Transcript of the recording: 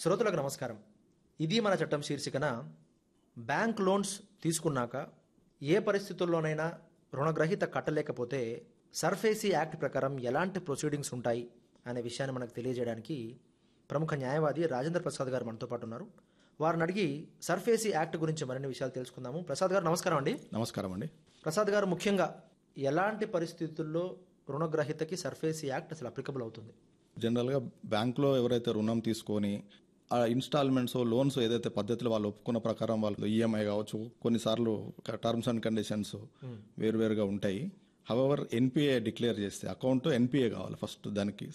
శ్రోతలకు నమస్కారం ఇది మన చట్టం శీర్షికన బ్యాంక్ లోన్స్ తీసుకున్నాక ఏ పరిస్థితుల్లోనైనా రుణగ్రహీత కట్టలేకపోతే సర్ఫేసీ యాక్ట్ ప్రకారం ఎలాంటి ప్రొసీడింగ్స్ ఉంటాయి అనే విషయాన్ని మనకు తెలియజేయడానికి ప్రముఖ న్యాయవాది రాజేంద్ర ప్రసాద్ గారు మనతో పాటు ఉన్నారు వారిని అడిగి సర్ఫేసీ యాక్ట్ గురించి మరిన్ని విషయాలు తెలుసుకుందాము ప్రసాద్ గారు నమస్కారం అండి నమస్కారం అండి ప్రసాద్ గారు ముఖ్యంగా ఎలాంటి పరిస్థితుల్లో రుణగ్రహీతకి సర్ఫేసీ యాక్ట్ అసలు అప్లికబుల్ అవుతుంది జనరల్గా బ్యాంక్లో ఎవరైతే రుణం తీసుకొని ఆ ఇన్స్టాల్మెంట్స్ లోన్స్ ఏదైతే పద్ధతిలో వాళ్ళు ఒప్పుకున్న ప్రకారం వాళ్ళు ఈఎంఐ కావచ్చు కొన్నిసార్లు టర్మ్స్ అండ్ కండిషన్స్ వేరువేరుగా ఉంటాయి హవెవర్ ఎన్పిఏ డిక్లేర్ చేస్తే అకౌంట్ ఎన్పిఏ కావాలి ఫస్ట్ దానికి